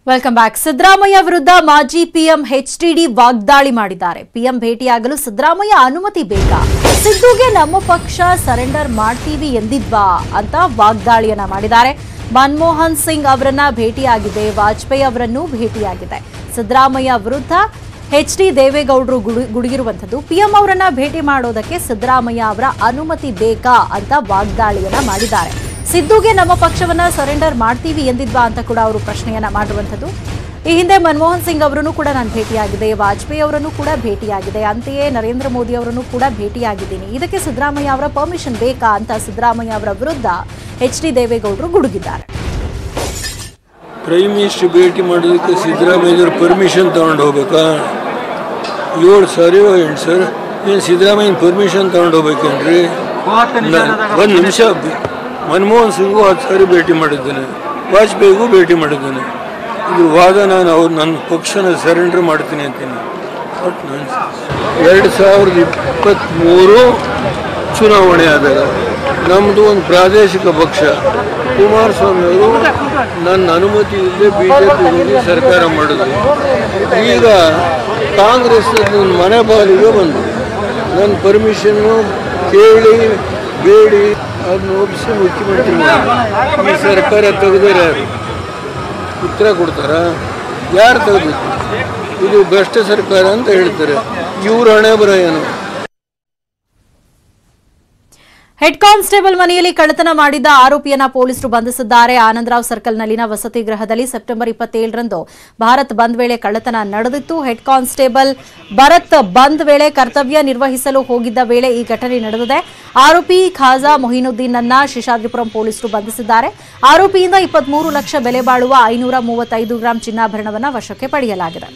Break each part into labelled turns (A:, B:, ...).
A: Welcome back Siddaramaiah ವಿರುದ್ಧ ಮಾಜಿ PM ಎಚ್ಟಿಡಿ ವಾಗ್ದಾಳಿ ಮಾಡಿದ್ದಾರೆ ಪಿಎಂ ಭೇಟಿಯಾಗಲು ಸಿದ್ದರಾಮಯ್ಯ ಅನುಮತಿ ಬೇಕಾ ಸಿದ್ದುಗೆ ನಮ್ಮ ಪಕ್ಷ ಸರೆಂಡರ್ ಮಾಡ್ತೀವಿ ಎಂದಿದ್ವಾ ಅಂತ ವಾಗ್ದಾಳಿಯನ್ನ ಮಾಡಿದ್ದಾರೆ ಮನಮೋಹನ್ ಸಿಂಗ್ ಅವರನ್ನ ಭೇಟಿಯಾಗಿದೆ ವಾಜಪೇಯಿ ಅವರನ್ನು ಭೇಟಿಯಾಗಿದೆ ಸಿದ್ದರಾಮಯ್ಯ ವಿರುದ್ಧ ಎಚ್ ಡಿ ದೇವೇಗೌಡರು ಗುಡು- ಗುಡುಗಿರುವಂಥದ್ದು ಪಿಎಂ ಅವರನ್ನ ಭೇಟಿ ಮಾಡೋದಕ್ಕೆ ಸಿದ್ದರಾಮಯ್ಯ ಅವರ ಅನುಮತಿ ಬೇಕಾ ಅಂತ ವಾಗ್ದಾಳಿಯನ್ನ ಮಾಡಿದ್ದಾರೆ ಸಿದ್ದುಗೆ ನಮ್ಮ ಪಕ್ಷವನ್ನ ಸರೆಂಡರ್ ಮಾಡ್ತೀವಿ ಎಂದಿದ್ವಾ ಅಂತ ಕೂಡ ಅವರು ಪ್ರಶ್ನೆಯನ್ನ ಮಾಡಿರುವಂಥದ್ದು ಈ ಹಿಂದೆ ಮನಮೋಹನ್ ಸಿಂಗ್ ಅವರನ್ನು ಕೂಡ ನಾನು ಭೇಟಿಯಾಗಿದೆ ವಾಜಪೇಯಿ ಅವರನ್ನು ಕೂಡ ಭೇಟಿಯಾಗಿದೆ ಅಂತೆಯೇ ನರೇಂದ್ರ ಮೋದಿ ಅವರನ್ನು ಕೂಡ ಭೇಟಿಯಾಗಿದ್ದೀನಿ ಇದಕ್ಕೆ ಸಿದ್ದರಾಮಯ್ಯ ಅವರ ಪರ್ಮಿಷನ್ ಬೇಕಾ ಅಂತ ಸಿದ್ದರಾಮಯ್ಯ ಅವರ ವಿರುದ್ಧ ಎಚ್ ಡಿ ದೇವೇಗೌಡರು ಗುಡುಗಿದ್ದಾರೆ
B: ಪ್ರೈಮ್ ಮಿನಿಸ್ಟರ್ ಭೇಟಿ ಮಾಡೋದಕ್ಕೆ ಸಿದ್ದರಾಮಯ್ಯವ್ರ ಪರ್ಮಿಷನ್ ತಗೊಂಡು ಹೋಗ್ಬೇಕಾ ಏಳು ಸಾರಿ ಎಂಟು ಸರ್ ಏನು ಸಿದ್ದರಾಮಯ್ಯನ ಪರ್ಮಿಷನ್ ತಗೊಂಡು ಹೋಗ್ಬೇಕೇನ್ರಿ ಒಂದು ನಿಮಿಷ ಮನಮೋಹನ್ ಸಿಂಗು ಹತ್ತು ಸಾರಿ ಭೇಟಿ ಮಾಡಿದ್ದೇನೆ ವಾಜಪೇಯಿಗೂ ಭೇಟಿ ಮಾಡಿದ್ದೇನೆ ಇದ್ರ ವಾದ ನಾನು ಅವ್ರು ನನ್ನ ಪಕ್ಷನ ಸರೆಂಡರ್ ಮಾಡ್ತೀನಿ ಅಂತೀನಿ ಬಟ್ ಎರಡು ಸಾವಿರದ ಇಪ್ಪತ್ತ್ಮೂರು ಚುನಾವಣೆ ಆದಾಗ ನಮ್ಮದು ಒಂದು ಪ್ರಾದೇಶಿಕ ಪಕ್ಷ ಕುಮಾರಸ್ವಾಮಿ ಅವರು ನನ್ನ ಅನುಮತಿ ಇಲ್ಲದೆ ಬಿಜೆಪಿ ಸರ್ಕಾರ ಮಾಡಿದ್ರು ಈಗ ಕಾಂಗ್ರೆಸ್ ನನ್ನ ಮನೆ ಬಾಲಿಗೆ ಬಂದು ನನ್ನ ಪರ್ಮಿಷನ್ನು ಕೇಳಿ ಬೇಡಿ ಅದನ್ನ ಒಪ್ಪಿಸಿ ಮುಖ್ಯಮಂತ್ರಿ ಮಾಡಿದ್ರು. ಈ ಸರ್ಕಾರ ತೆಗೆದರೆ ಯಾರು ಉತ್ತರ ಕೊಡ್ತಾರಾ ಯಾರು ತೆಗೆದು ಇದು ಭ್ರಷ್ಟ ಸರ್ಕಾರ ಅಂತ ಹೇಳ್ತಾರೆ ಇವ್ರ ಹಣೆ ಬರ ಏನು
A: ಹೆಡ್ ಕಾನ್ಸ್ಟೇಬಲ್ ಮನೆಯಲ್ಲಿ ಕಳ್ಳತನ ಮಾಡಿದ್ದ ಆರೋಪಿಯನ್ನ ಪೊಲೀಸರು ಬಂಧಿಸಿದ್ದಾರೆ ಆನಂದರಾವ್ ಸರ್ಕಲ್ನಲ್ಲಿನ ವಸತಿ ಗೃಹದಲ್ಲಿ ಸೆಪ್ಟೆಂಬರ್ ಇಪ್ಪತ್ತೇಳರಂದು ಭಾರತ್ ಬಂದ್ ವೇಳೆ ಕಳ್ಳತನ ನಡೆದಿತ್ತು ಹೆಡ್ ಕಾನ್ಸ್ಟೇಬಲ್ ಭರತ್ ಬಂದ್ ವೇಳೆ ಕರ್ತವ್ಯ ನಿರ್ವಹಿಸಲು ಹೋಗಿದ್ದ ವೇಳೆ ಈ ಘಟನೆ ನಡೆದಿದೆ ಆರೋಪಿ ಖಾಜಾ ಮೊಹಿನುದ್ದೀನ್ ಅನ್ನ ಶೇಷಾದ್ರಿಪುರಂ ಪೊಲೀಸರು ಬಂಧಿಸಿದ್ದಾರೆ ಆರೋಪಿಯಿಂದ ಇಪ್ಪತ್ಮೂರು ಲಕ್ಷ ಬೆಲೆ ಬಾಳುವ ಐನೂರ ಮೂವತ್ತೈದು ಗ್ರಾಂ ಚಿನ್ನಾಭರಣವನ್ನು ವಶಕ್ಕೆ ಪಡೆಯಲಾಗಿದೆ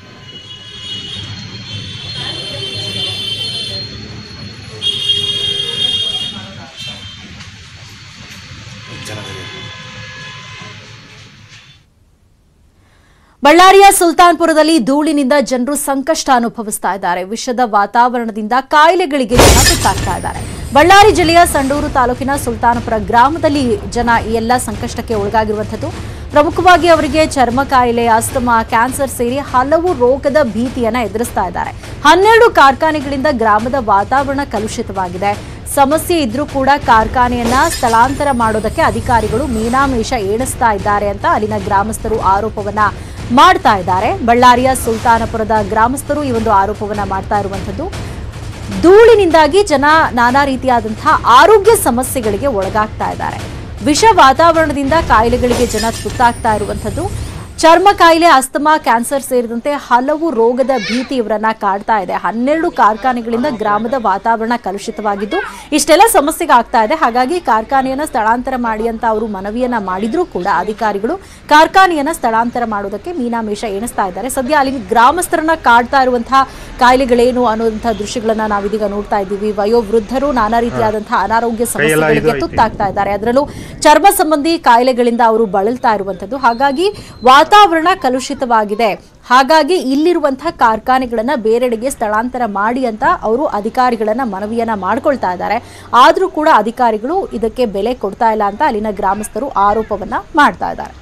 A: ಬಳ್ಳಾರಿಯ ಸುಲ್ತಾನ್ಪುರದಲ್ಲಿ ಧೂಳಿನಿಂದ ಜನರು ಸಂಕಷ್ಟ ಅನುಭವಿಸ್ತಾ ಇದ್ದಾರೆ ವಿಷದ ವಾತಾವರಣದಿಂದ ಕಾಯಿಲೆಗಳಿಗೆ ಜನ ತುತ್ತಾಗ್ತಾ ಇದ್ದಾರೆ ಬಳ್ಳಾರಿ ಜಿಲ್ಲೆಯ ಸಂಡೂರು ತಾಲೂಕಿನ ಸುಲ್ತಾನಪುರ ಗ್ರಾಮದಲ್ಲಿ ಜನ ಈ ಎಲ್ಲ ಸಂಕಷ್ಟಕ್ಕೆ ಒಳಗಾಗಿರುವಂಥದ್ದು ಪ್ರಮುಖವಾಗಿ ಅವರಿಗೆ ಚರ್ಮ ಕಾಯಿಲೆ ಅಸ್ತಮಾ ಕ್ಯಾನ್ಸರ್ ಸೇರಿ ಹಲವು ರೋಗದ ಭೀತಿಯನ್ನ ಎದುರಿಸ್ತಾ ಇದ್ದಾರೆ ಹನ್ನೆರಡು ಕಾರ್ಖಾನೆಗಳಿಂದ ಗ್ರಾಮದ ವಾತಾವರಣ ಕಲುಷಿತವಾಗಿದೆ ಸಮಸ್ಯೆ ಇದ್ರೂ ಕೂಡ ಕಾರ್ಖಾನೆಯನ್ನ ಸ್ಥಳಾಂತರ ಮಾಡೋದಕ್ಕೆ ಅಧಿಕಾರಿಗಳು ಮೀನಾಮೇಷ ಏಣಿಸ್ತಾ ಇದ್ದಾರೆ ಅಂತ ಅಲ್ಲಿನ ಗ್ರಾಮಸ್ಥರು ಆರೋಪವನ್ನ ಮಾಡ್ತಾ ಇದ್ದಾರೆ ಬಳ್ಳಾರಿಯ ಸುಲ್ತಾನಪುರದ ಗ್ರಾಮಸ್ಥರು ಈ ಒಂದು ಆರೋಪವನ್ನ ಮಾಡ್ತಾ ಇರುವಂಥದ್ದು ಧೂಳಿನಿಂದಾಗಿ ಜನ ನಾನಾ ರೀತಿಯಾದಂತಹ ಆರೋಗ್ಯ ಸಮಸ್ಯೆಗಳಿಗೆ ಒಳಗಾಗ್ತಾ ಇದ್ದಾರೆ ವಿಷ ವಾತಾವರಣದಿಂದ ಕಾಯಿಲೆಗಳಿಗೆ ಜನ ತುತ್ತಾಗ್ತಾ ಇರುವಂಥದ್ದು ಚರ್ಮ ಕಾಯಿಲೆ ಅಸ್ತಮಾ ಕ್ಯಾನ್ಸರ್ ಸೇರಿದಂತೆ ಹಲವು ರೋಗದ ಭೀತಿ ಇವರನ್ನ ಕಾಡ್ತಾ ಇದೆ ಹನ್ನೆರಡು ಕಾರ್ಖಾನೆಗಳಿಂದ ಗ್ರಾಮದ ವಾತಾವರಣ ಕಲುಷಿತವಾಗಿದ್ದು ಇಷ್ಟೆಲ್ಲ ಸಮಸ್ಯೆಗೆ ಆಗ್ತಾ ಇದೆ ಹಾಗಾಗಿ ಕಾರ್ಖಾನೆಯನ್ನ ಸ್ಥಳಾಂತರ ಮಾಡಿ ಅಂತ ಅವರು ಮನವಿಯನ್ನ ಮಾಡಿದ್ರೂ ಕೂಡ ಅಧಿಕಾರಿಗಳು ಕಾರ್ಖಾನೆಯನ್ನ ಸ್ಥಳಾಂತರ ಮಾಡೋದಕ್ಕೆ ಮೀನಾಮೇಷ ಎಣಿಸ್ತಾ ಇದ್ದಾರೆ ಸದ್ಯ ಅಲ್ಲಿ ಗ್ರಾಮಸ್ಥರನ್ನ ಕಾಡ್ತಾ ಇರುವಂತಹ ಕಾಯಿಲೆಗಳೇನು ಅನ್ನುವಂತಹ ದೃಶ್ಯಗಳನ್ನ ನಾವಿದೀಗ ನೋಡ್ತಾ ಇದ್ದೀವಿ ವಯೋವೃದ್ಧರು ನಾನಾ ರೀತಿಯಾದಂತಹ ಅನಾರೋಗ್ಯ ಸಮಸ್ಯೆಗಳಿಗೆ ತುತ್ತಾಗ್ತಾ ಇದ್ದಾರೆ ಅದರಲ್ಲೂ ಚರ್ಮ ಸಂಬಂಧಿ ಕಾಯಿಲೆಗಳಿಂದ ಅವರು ಬಳಲ್ತಾ ಇರುವಂತದ್ದು ಹಾಗಾಗಿ ವಾತಾವರಣ ಕಲುಷಿತವಾಗಿದೆ ಹಾಗಾಗಿ ಇಲ್ಲಿರುವಂತಹ ಕಾರ್ಖಾನೆಗಳನ್ನ ಬೇರೆಡೆಗೆ ಸ್ಥಳಾಂತರ ಮಾಡಿ ಅಂತ ಅವರು ಅಧಿಕಾರಿಗಳನ್ನ ಮನವಿಯನ್ನ ಮಾಡ್ಕೊಳ್ತಾ ಇದ್ದಾರೆ ಆದ್ರೂ ಕೂಡ ಅಧಿಕಾರಿಗಳು ಇದಕ್ಕೆ ಬೆಲೆ ಕೊಡ್ತಾ ಇಲ್ಲ ಅಂತ ಅಲ್ಲಿನ ಗ್ರಾಮಸ್ಥರು ಆರೋಪವನ್ನ ಮಾಡ್ತಾ ಇದ್ದಾರೆ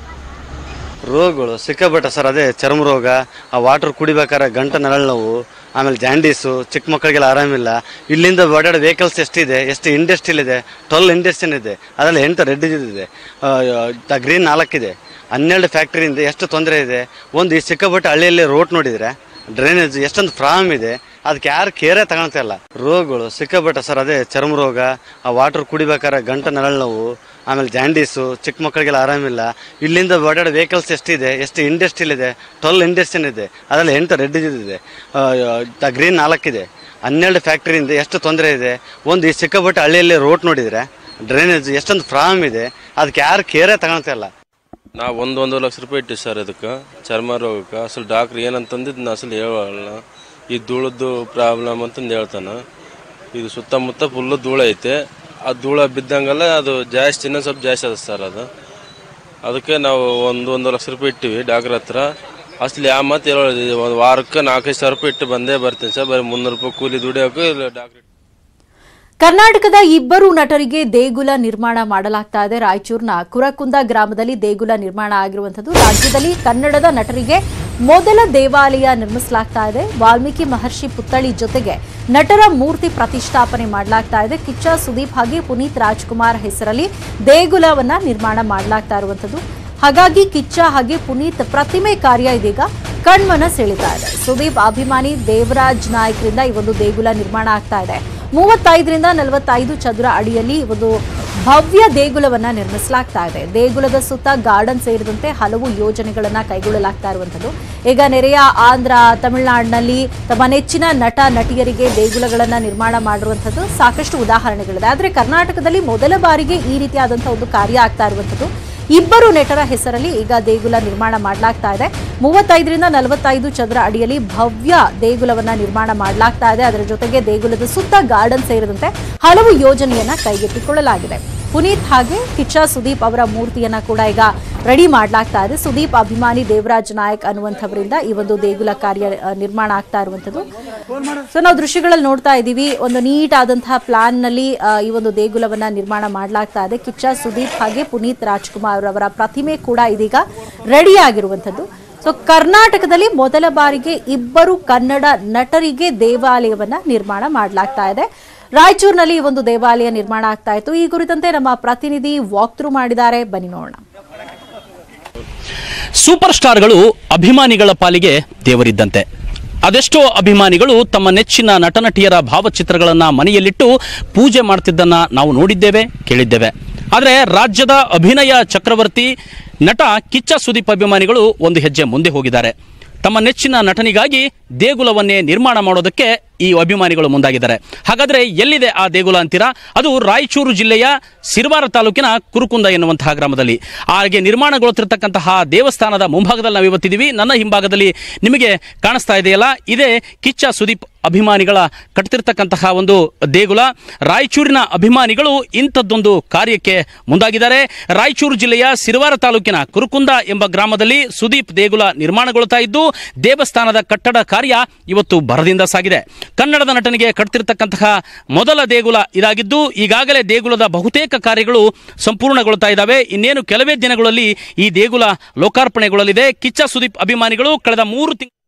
C: ರೋಗಗಳು ಸಿಕ್ಕಾಪಟ್ಟೆ ಸರ್ ಅದೇ ಚರ್ಮ ರೋಗ ಆ ವಾಟರ್ ಕುಡಿಬೇಕಾದ್ರೆ ಗಂಟ ನರಳು ನೋವು ಆಮೇಲೆ ಜಾಂಡೀಸು ಚಿಕ್ಕ ಮಕ್ಕಳಿಗೆಲ್ಲ ಆರಾಮಿಲ್ಲ ಇಲ್ಲಿಂದ ಓಡಾಡೋ ವೆಹಿಕಲ್ಸ್ ಎಷ್ಟಿದೆ ಎಷ್ಟು ಇಂಡಸ್ಟ್ರಿಯಲ್ ಇದೆ ಟ್ವೆಲ್ ಇಂಡಸ್ಟ್ರಿಯಲ್ ಇದೆ ಅದರಲ್ಲಿ ಎಂಟು ರೆಡ್ ಇದೆ ದ ಗ್ರೀನ್ ನಾಲ್ಕಿದೆ ಹನ್ನೆರಡು ಫ್ಯಾಕ್ಟ್ರಿಯಿಂದ ಎಷ್ಟು ತೊಂದರೆ ಇದೆ ಒಂದು ಈ ಸಿಕ್ಕಾಪಟ್ಟೆ ಹಳ್ಳಿಯಲ್ಲಿ ರೋಡ್ ನೋಡಿದರೆ ಡ್ರೈನೇಜ್ ಎಷ್ಟೊಂದು ಪ್ರಾಬ್ಲಮ್ ಇದೆ ಅದಕ್ಕೆ ಯಾರು ಕೇರೇ ತಗೊಳ್ತಾ ಇಲ್ಲ ರೋಗಗಳು ಸಿಕ್ಕಾಪಟ್ಟೆ ಸರ್ ಅದೇ ಚರ್ಮ ರೋಗ ಆ ವಾಟರ್ ಕುಡಿಬೇಕಾದ್ರೆ ಗಂಟ ನರಳು ನೋವು ಆಮೇಲೆ ಜಾಂಡೀಸು ಚಿಕ್ಕ ಮಕ್ಕಳಿಗೆಲ್ಲ ಆರಾಮಿಲ್ಲ ಇಲ್ಲಿಂದ ಓಡಾಡೋ ವೆಹಿಕಲ್ಸ್ ಎಷ್ಟಿದೆ ಎಷ್ಟು ಇಂಡಸ್ಟ್ರಿಯಲ್ ಇದೆ ಟ್ವೆಲ್ ಇಂಡಸ್ಟ್ರಿಯಲ್ ಇದೆ ಅದರಲ್ಲಿ ಎಂಟು ರೆಡ್ ಇದೆ ದ ಗ್ರೀನ್ ನಾಲ್ಕಿದೆ ಹನ್ನೆರಡು ಫ್ಯಾಕ್ಟ್ರಿಯಿಂದ ಎಷ್ಟು ತೊಂದರೆ ಇದೆ ಒಂದು ಈ ಸಿಕ್ಕಾಪಟ್ಟೆ ಹಳ್ಳಿಯಲ್ಲಿ ರೋಡ್ ನೋಡಿದರೆ ಡ್ರೈನೇಜ್ ಎಷ್ಟೊಂದು ಪ್ರಾಬ್ಲಮ್ ಇದೆ ಅದಕ್ಕೆ ಯಾರು ಕೇರೇ ತಗೊಳ್ತಾ ಇಲ್ಲ
D: ನಾವು ಒಂದು ಒಂದು ಲಕ್ಷ ರೂಪಾಯಿ ಇಟ್ಟಿವಿ ಸರ್ ಇದಕ್ಕೆ ಚರ್ಮ ರೋಗಕ್ಕೆ ಅಸಲು ಡಾಕ್ಟ್ರ್ ಏನಂತಂದಿದ್ದು ನಾ ಅಸಲು ಹೇಳಲ್ಲ ಈ ಧೂಳದ್ದು ಪ್ರಾಬ್ಲಮ್ ಅಂತಂದು ಹೇಳ್ತಾನೆ ಇದು ಸುತ್ತಮುತ್ತ ಫುಲ್ಲು ಧೂಳ ಐತೆ ಆ ಧೂಳ ಬಿದ್ದಂಗೆಲ್ಲ ಅದು ಜಾಸ್ತಿ ಇನ್ನೊಂದು ಸ್ವಲ್ಪ ಜಾಸ್ತಿ ಅದ ಸರ್ ಅದು ಅದಕ್ಕೆ ನಾವು ಒಂದು ಒಂದು ಲಕ್ಷ ರೂಪಾಯಿ ಇಟ್ಟಿವಿ ಡಾಕ್ಟ್ರ್ ಹತ್ರ ಅಸಲು ಯಾವ ಮತ್ತೆ ಹೇಳೋದು ಒಂದು ವಾರಕ್ಕೆ ನಾಲ್ಕೈದು ಸಾವಿರ ರೂಪಾಯಿ ಇಟ್ಟು ಬಂದೇ ಬರ್ತೀನಿ ಸರ್ ಬರೀ ಮುನ್ನೂರು ರೂಪಾಯಿ ಕೂಲಿ ದುಡಿಯೋಕೆ ಇಲ್ಲ ಡಾಕ್ಟ್ರ್
A: ಕರ್ನಾಟಕದ ಇಬ್ಬರು ನಟರಿಗೆ ದೇಗುಲ ನಿರ್ಮಾಣ ಮಾಡಲಾಗ್ತಾ ಇದೆ ರಾಯಚೂರಿನ ಕುರಕುಂದ ಗ್ರಾಮದಲ್ಲಿ ದೇಗುಲ ನಿರ್ಮಾಣ ಆಗಿರುವಂತದ್ದು ರಾಜ್ಯದಲ್ಲಿ ಕನ್ನಡದ ನಟರಿಗೆ ಮೊದಲ ದೇವಾಲಯ ನಿರ್ಮಿಸಲಾಗ್ತಾ ಇದೆ ವಾಲ್ಮೀಕಿ ಮಹರ್ಷಿ ಪುತ್ಥಳಿ ಜೊತೆಗೆ ನಟರ ಮೂರ್ತಿ ಪ್ರತಿಷ್ಠಾಪನೆ ಮಾಡಲಾಗ್ತಾ ಇದೆ ಕಿಚ್ಚ ಸುದೀಪ್ ಹಾಗೆ ಪುನೀತ್ ರಾಜ್ಕುಮಾರ್ ಹೆಸರಲ್ಲಿ ದೇಗುಲವನ್ನ ನಿರ್ಮಾಣ ಮಾಡಲಾಗ್ತಾ ಇರುವಂತದ್ದು ಹಾಗಾಗಿ ಕಿಚ್ಚ ಹಾಗೆ ಪುನೀತ್ ಪ್ರತಿಮೆ ಕಾರ್ಯ ಇದೀಗ ಕಣ್ಮನ ಸೆಳೀತಾ ಇದೆ ಸುದೀಪ್ ಅಭಿಮಾನಿ ದೇವರಾಜ್ ನಾಯ್ಕರಿಂದ ಈ ಒಂದು ದೇಗುಲ ನಿರ್ಮಾಣ ಆಗ್ತಾ ಇದೆ ಮೂವತ್ತೈದರಿಂದ ನಲವತ್ತೈದು ಚದುರ ಅಡಿಯಲ್ಲಿ ಈ ಒಂದು ಭವ್ಯ ದೇಗುಲವನ್ನ ನಿರ್ಮಿಸಲಾಗ್ತಾ ಇದೆ ದೇಗುಲದ ಸುತ್ತ ಗಾರ್ಡನ್ ಸೇರಿದಂತೆ ಹಲವು ಯೋಜನೆಗಳನ್ನ ಕೈಗೊಳ್ಳಲಾಗ್ತಾ ಇರುವಂತದ್ದು ಈಗ ನೆರೆಯ ಆಂಧ್ರ ತಮಿಳುನಾಡಿನಲ್ಲಿ ತಮ್ಮ ನೆಚ್ಚಿನ ನಟ ನಟಿಯರಿಗೆ ದೇಗುಲಗಳನ್ನ ನಿರ್ಮಾಣ ಮಾಡಿರುವಂತದ್ದು ಸಾಕಷ್ಟು ಉದಾಹರಣೆಗಳಿದೆ ಆದರೆ ಕರ್ನಾಟಕದಲ್ಲಿ ಮೊದಲ ಬಾರಿಗೆ ಈ ರೀತಿಯಾದಂತಹ ಒಂದು ಕಾರ್ಯ ಆಗ್ತಾ ಇರುವಂತದ್ದು ಇಬ್ಬರು ನೆಟರ ಹೆಸರಲ್ಲಿ ಈಗ ದೇಗುಲ ನಿರ್ಮಾಣ ಮಾಡಲಾಗ್ತಾ ಇದೆ ಮೂವತ್ತೈದರಿಂದ ನಲವತ್ತೈದು ಚದರ ಅಡಿಯಲ್ಲಿ ಭವ್ಯ ದೇಗುಲವನ್ನ ನಿರ್ಮಾಣ ಮಾಡಲಾಗ್ತಾ ಇದೆ ಅದರ ಜೊತೆಗೆ ದೇಗುಲದ ಸುತ್ತ ಗಾರ್ಡನ್ ಸೇರಿದಂತೆ ಹಲವು ಯೋಜನೆಯನ್ನ ಕೈಗೆತ್ತಿಕೊಳ್ಳಲಾಗಿದೆ ಪುನೀತ್ ಹಾಗೆ ಕಿಚ್ಚ ಸುದೀಪ್ ಅವರ ಮೂರ್ತಿಯನ್ನ ಕೂಡ ಈಗ ರೆಡಿ ಮಾಡಲಾಗ್ತಾ ಇದೆ ಸುದೀಪ್ ಅಭಿಮಾನಿ ದೇವರಾಜ್ ನಾಯಕ್ ಅನ್ನುವಂಥವರಿಂದ ಈ ಒಂದು ದೇಗುಲ ಕಾರ್ಯ ಆ, ನಿರ್ಮಾಣ ಆಗ್ತಾ ಇರುವಂತದ್ದು ಸೊ ನಾವು ದೃಶ್ಯಗಳಲ್ಲಿ ನೋಡ್ತಾ ಇದ್ದೀವಿ ಒಂದು ನೀಟ್ ಆದಂತಹ ಪ್ಲಾನ್ ನಲ್ಲಿ ಆ, ಈ ಒಂದು ದೇಗುಲವನ್ನ ನಿರ್ಮಾಣ ಮಾಡಲಾಗ್ತಾ ಇದೆ ಕಿಚ್ಚ ಸುದೀಪ್ ಹಾಗೆ ಪುನೀತ್ ರಾಜ್ಕುಮಾರ್ ಅವರ ಪ್ರತಿಮೆ ಕೂಡ ಇದೀಗ ರೆಡಿ ಆಗಿರುವಂತದ್ದು ಸೊ ಕರ್ನಾಟಕದಲ್ಲಿ ಮೊದಲ ಬಾರಿಗೆ ಇಬ್ಬರು ಕನ್ನಡ ನಟರಿಗೆ ದೇವಾಲಯವನ್ನ ನಿರ್ಮಾಣ ಮಾಡಲಾಗ್ತಾ ಇದೆ ರಾಯಚೂರಿನಲ್ಲಿ ಈ ಒಂದು ದೇವಾಲಯ ನಿರ್ಮಾಣ ಆಗ್ತಾ ಇತ್ತು ಈ ಕುರಿತಂತೆ ನಮ್ಮ ಪ್ರತಿನಿಧಿ ವಾಕ್ ಥ್ರೂ ಮಾಡಿದ್ದಾರೆ ಬನ್ನಿ ನೋಡೋಣ
E: ಸೂಪರ್ ಸ್ಟಾರ್ಗಳು ಅಭಿಮಾನಿಗಳ ಪಾಲಿಗೆ ದೇವರಿದ್ದಂತೆ ಅದೆಷ್ಟೋ ಅಭಿಮಾನಿಗಳು ತಮ್ಮ ನೆಚ್ಚಿನ ನಟನಟಿಯರ ಭಾವಚಿತ್ರಗಳನ್ನ ಮನೆಯಲ್ಲಿಟ್ಟು ಪೂಜೆ ಮಾಡ್ತಿದ್ದನ್ನ ನಾವು ನೋಡಿದ್ದೇವೆ ಕೇಳಿದ್ದೇವೆ ಆದರೆ ರಾಜ್ಯದ ಅಭಿನಯ ಚಕ್ರವರ್ತಿ ನಟ ಕಿಚ್ಚ ಸುದೀಪ್ ಅಭಿಮಾನಿಗಳು ಒಂದು ಹೆಜ್ಜೆ ಮುಂದೆ ಹೋಗಿದ್ದಾರೆ ತಮ್ಮ ನೆಚ್ಚಿನ ನಟನಿಗಾಗಿ ದೇಗುಲವನ್ನೇ ನಿರ್ಮಾಣ ಮಾಡೋದಕ್ಕೆ ಈ ಅಭಿಮಾನಿಗಳು ಮುಂದಾಗಿದ್ದಾರೆ ಹಾಗಾದ್ರೆ ಎಲ್ಲಿದೆ ಆ ದೇಗುಲ ಅಂತೀರಾ ಅದು ರಾಯಚೂರು ಜಿಲ್ಲೆಯ ಸಿರ್ವಾರ ತಾಲೂಕಿನ ಕುರುಕುಂದ ಎನ್ನುವಂತಹ ಗ್ರಾಮದಲ್ಲಿ ಹಾಗೆ ನಿರ್ಮಾಣಗೊಳ್ಳುತ್ತಿರ್ತಕ್ಕಂತಹ ದೇವಸ್ಥಾನದ ಮುಂಭಾಗದಲ್ಲಿ ನಾವು ಇವತ್ತಿದ್ದೀವಿ ನನ್ನ ಹಿಂಭಾಗದಲ್ಲಿ ನಿಮಗೆ ಕಾಣಿಸ್ತಾ ಇದೆಯಲ್ಲ ಇದೇ ಕಿಚ್ಚ ಸುದೀಪ್ ಅಭಿಮಾನಿಗಳ ಕಟ್ತಿರ್ತಕ್ಕಂತಹ ಒಂದು ದೇಗುಲ ರಾಯಚೂರಿನ ಅಭಿಮಾನಿಗಳು ಇಂಥದ್ದೊಂದು ಕಾರ್ಯಕ್ಕೆ ಮುಂದಾಗಿದ್ದಾರೆ ರಾಯಚೂರು ಜಿಲ್ಲೆಯ ಸಿರ್ವಾರ ತಾಲೂಕಿನ ಕುರುಕುಂದ ಎಂಬ ಗ್ರಾಮದಲ್ಲಿ ಸುದೀಪ್ ದೇಗುಲ ನಿರ್ಮಾಣಗೊಳ್ತಾ ಇದ್ದು ದೇವಸ್ಥಾನದ ಕಟ್ಟಡ ಕಾರ್ಯ ಇವತ್ತು ಭರದಿಂದ ಸಾಗಿದೆ ಕನ್ನಡದ ನಟನಿಗೆ ಕಟ್ತಿರ್ತಕ್ಕಂತಹ ಮೊದಲ ದೇಗುಲ ಇದಾಗಿದ್ದು ಈಗಾಗಲೇ ದೇಗುಲದ ಬಹುತೇಕ ಕಾರ್ಯಗಳು ಸಂಪೂರ್ಣಗೊಳ್ತಾ ಇದ್ದಾವೆ ಇನ್ನೇನು ಕೆಲವೇ ದಿನಗಳಲ್ಲಿ ಈ ದೇಗುಲ ಲೋಕಾರ್ಪಣೆಗೊಳ್ಳಲಿದೆ ಕಿಚ್ಚ ಸುದೀಪ್ ಅಭಿಮಾನಿಗಳು ಕಳೆದ ಮೂರು ತಿಂಗಳು